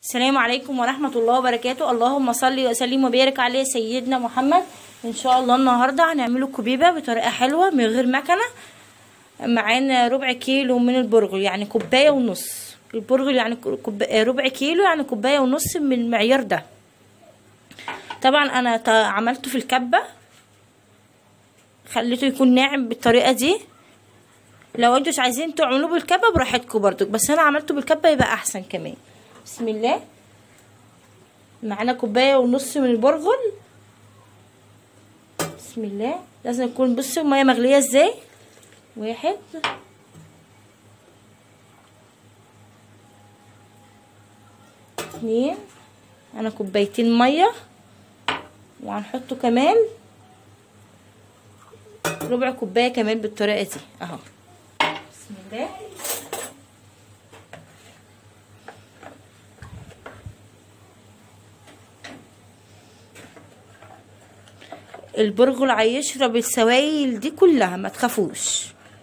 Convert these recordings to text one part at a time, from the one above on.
السلام عليكم ورحمة الله وبركاته اللهم صل وسلم وبارك على سيدنا محمد ان شاء الله النهاردة هنعمله كبيبة بطريقة حلوة من غير مكنة معانا ربع كيلو من البرغل يعني كوباية ونص البرغل يعني كوب... ربع كيلو يعني كوباية ونص من المعيار ده طبعا انا ت- عملته في الكبة خليته يكون ناعم بالطريقة دي لو انتوا مش عايزين تعملوه بالكبة براحتكم برضو بس انا عملته بالكبة يبقى احسن كمان بسم الله معانا كوبايه ونص من البرغل بسم الله لازم يكون بصوا الميه مغليه ازاي واحد اتنين انا كوبايتين ميه وهنحطه كمان ربع كوبايه كمان بالطريقه دي اهو بسم الله البرغل هيشرب السوائل دي كلها ما تخافوش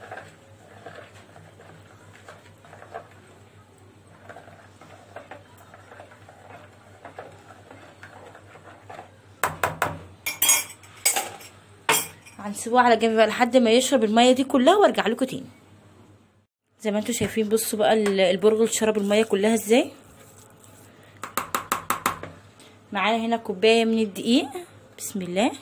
هنسيبوه على جنب بقى لحد ما يشرب الميه دي كلها وارجع لكم تاني زي ما انتم شايفين بصوا بقى البرغل شرب الميه كلها ازاي معانا هنا كوبايه من الدقيق بسم الله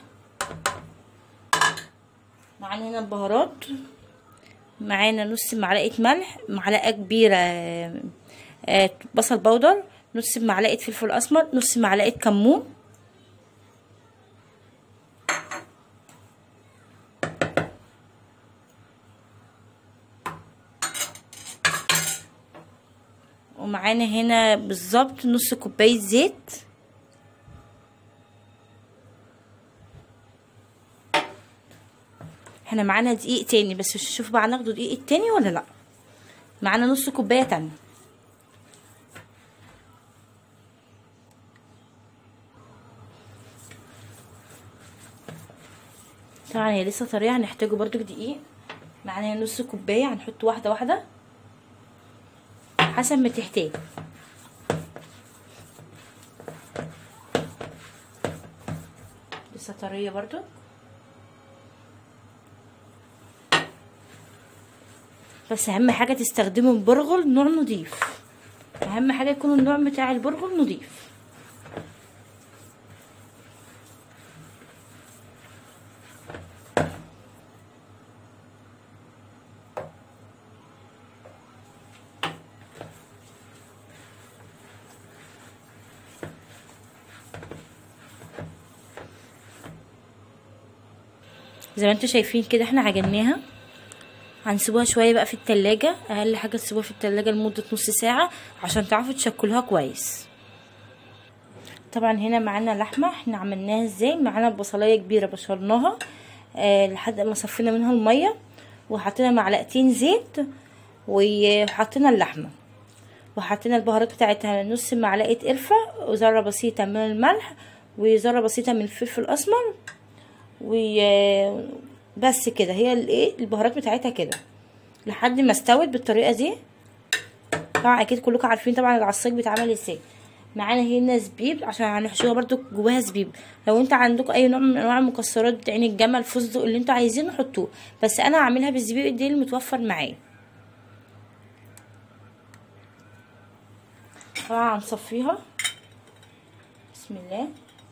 معانا هنا البهارات معانا نص معلقه ملح معلقه كبيره آه بصل بودر نص معلقه فلفل اسمر نص معلقه كمون ومعانا هنا بالظبط نص كوبايه زيت احنا معانا دقيق تاني بس شوف بقى هناخده دقيق التاني ولا لا معانا نص كوبايه تانية طبعا هي لسه طريه هنحتاجه برضو دقيق معانا نص كوبايه هنحط واحده واحده حسب ما تحتاج لسه طريه برضو بس اهم حاجه تستخدموا البرغل نوع نضيف اهم حاجه يكون النوع بتاع البرغل نضيف زي ما انتم شايفين كده احنا عجناها هنسيبوها شويه بقى في التلاجة اقل حاجه تسيبوها في التلاجة لمده نص ساعه عشان تعرفوا تشكلوها كويس طبعا هنا معانا لحمه احنا عملناها ازاي معانا بصلايه كبيره بشرناها آه لحد ما صفينا منها الميه وحطينا معلقتين زيت وحطينا اللحمه وحطينا البهارات بتاعتها نص معلقه قرفه وذره بسيطه من الملح وذره بسيطه من الفلفل الاسمر و بس كده هي الايه البهارات بتاعتها كده لحد ما استوت بالطريقه دي طبعا اكيد كلكم عارفين طبعا العصاج بيتعمل ازاي معانا هنا زبيب عشان هنحشوها برده جواها زبيب لو انت عندكم اي نوع من انواع المكسرات عين الجمل فستق اللي انتوا عايزينه حطوه بس انا هعملها بالزبيب دي المتوفر معايا طبعا هنصفيها بسم الله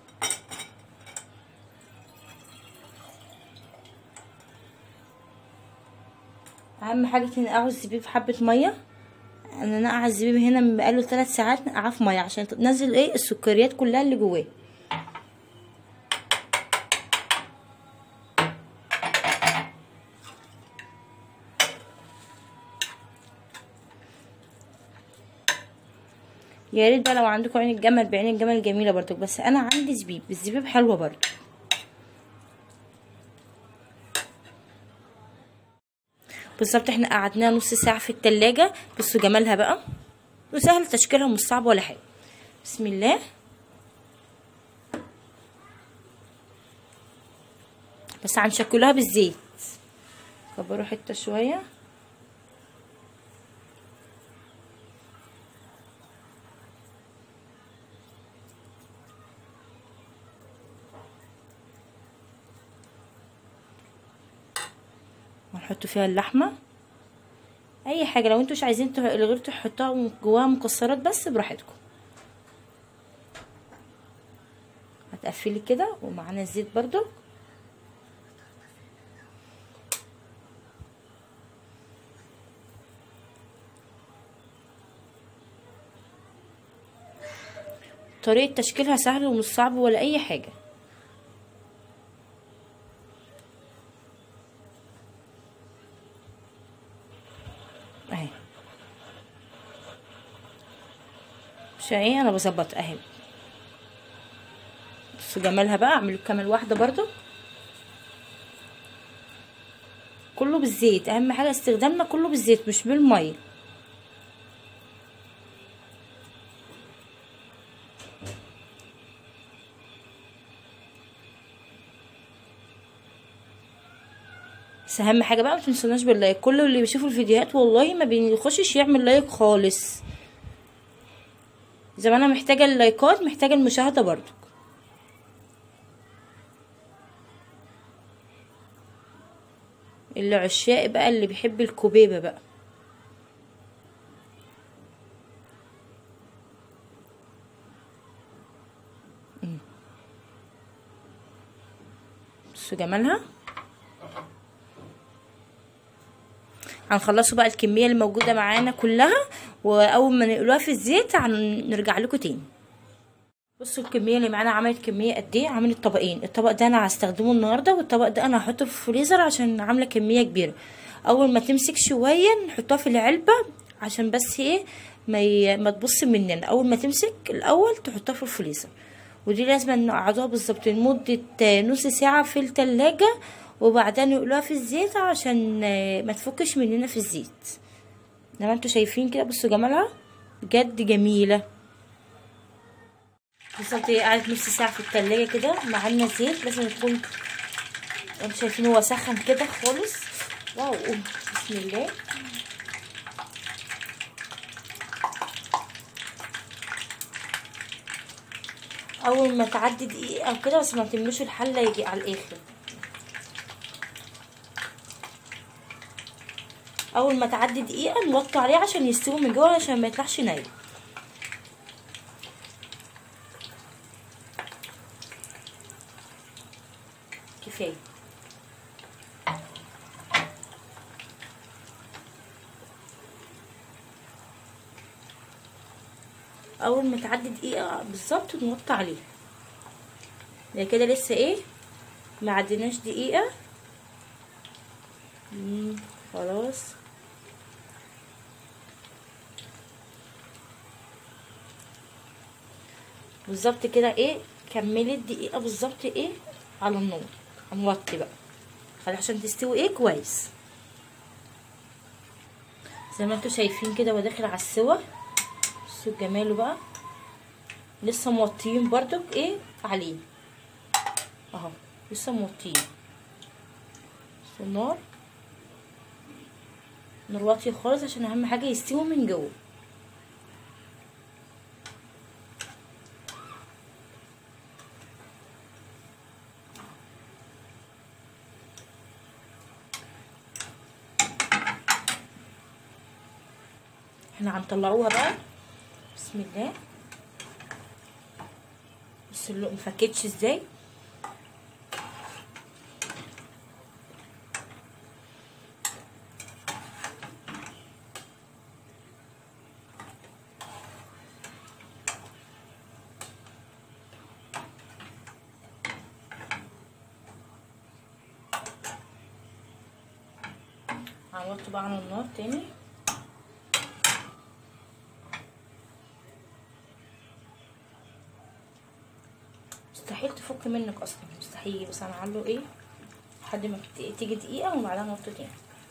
اهم حاجه تنقعوا الزبيب في حبه ميه انا نقع الزبيب هنا بقاله 3 ساعات نقعه في ميه عشان تنزل ايه السكريات كلها اللي جواه يا ريت بقى لو عندكم عين الجمل بعين الجمل جميله برضو بس انا عندي زبيب الزبيب حلوه برضو بالظبط احنا قعدناها نص ساعه في التلاجة بصوا جمالها بقى وسهل تشكيلها مش صعب ولا حاجه بسم الله بس هنشكلها بالزيت كبروا حته شويه نحط فيها اللحمه اي حاجه لو انتوا مش عايزين غير تحطوها جواها مكسرات بس براحتكم هتقفلي كده ومعانا الزيت برضو طريقة تشكيلها سهل ومش صعب ولا اي حاجة اهي عشان ايه انا بظبط اهي بصوا جمالها بقى اعملوا كمان واحدة برضو كله بالزيت اهم حاجة استخدامنا كله بالزيت مش بالمية بس اهم حاجه بقى ما تنسوناش باللايك كل اللي بيشوفوا الفيديوهات والله ما بيخشش يعمل لايك خالص زي ما انا محتاجه اللايكات محتاجه المشاهده برضو اللي عشاق بقى اللي بيحب الكوبيبه بقى بصوا جمالها هنخلصوا بقى الكميه اللي موجوده معانا كلها واول ما نقلوها في الزيت هنرجع لكم تاني بصوا الكميه اللي معانا عملت كميه قد ايه عملت طبقين الطبق ده انا هستخدمه النهارده والطبق ده انا هحطه في الفريزر عشان عامله كميه كبيره اول ما تمسك شويه نحطها في العلبه عشان بس ايه ما ي... ما تبص مننا اول ما تمسك الاول تحطها في الفريزر ودي لازم نقعدوها بالظبط لمده نص ساعه في التلاجة وبعدين نقلوها في الزيت عشان ما تفكش مننا في الزيت زي ما انتوا شايفين كده بصوا جمالها بجد جميله بالظبط هي قعدت نص ساعه في التلاجة كده معانا زيت لازم يكون انتوا شايفين هو سخن كده خالص واو بسم الله اول ما تعدي دقيقه او كده بس ما تملوش الحله يجي على الاخر اول ما تعدي دقيقه نوطي عليه عشان يستوي من جوه عشان ما يطلعش نايم كفايه اول ما تعدي دقيقه بالظبط نوطي عليه ده كده لسه ايه ما عديناش دقيقه مم. خلاص بالظبط كده ايه كملت دقيقه بالظبط ايه على النار هنوطي بقى خلي عشان تستوي ايه كويس زي ما انتوا شايفين كده وداخل على السوا بصوا جماله بقى لسه موطيين برضك ايه عليه اهو لسه موطيين النار نار واطيه خالص عشان اهم حاجه يستوي من جوه احنا هنطلعوها بقى بسم الله بص اللقمه مفكتش ازاي هنوطي بقى على النار تاني مستحيل تفك منك اصلا مستحيل بس هنعله ايه لحد ما تيجي دقيقه وبعدها نوطي تاني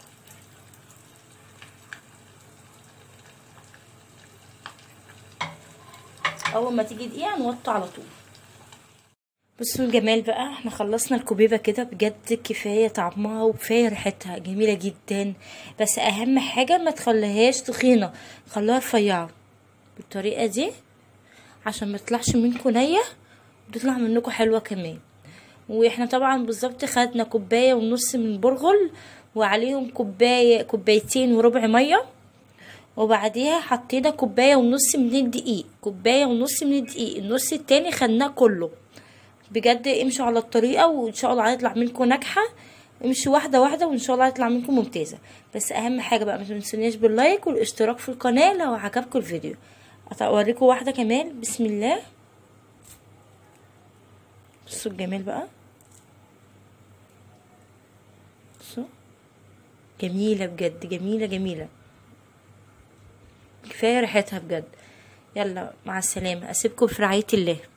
اول ما تيجي دقيقه نوطي على طول بصوا الجمال بقى احنا خلصنا الكوبيبه كده بجد كفايه طعمها وكفايه ريحتها جميله جدا بس اهم حاجه ما تخليهاش تخينه خليها رفيعه بالطريقه دي عشان ما تطلعش منكم نيه وتطلع منكم حلوه كمان واحنا طبعا بالظبط خدنا كوبايه ونص من برغل وعليهم كوبايه كوبايتين وربع ميه وبعديها حطينا كوبايه ونص من الدقيق كوبايه ونص من الدقيق النص التاني خدناه كله بجد امشوا على الطريقه وان شاء الله هيطلع منكم ناجحه امشوا واحده واحده وان شاء الله هيطلع منكم ممتازه بس اهم حاجه بقى ما تنسونيش باللايك والاشتراك في القناه لو عجبكم الفيديو اوريكم واحده كمان بسم الله بصوا الجمال بقى بصوا جميله بجد جميله جميله كفايه ريحتها بجد يلا مع السلامه اسيبكم في رعايه الله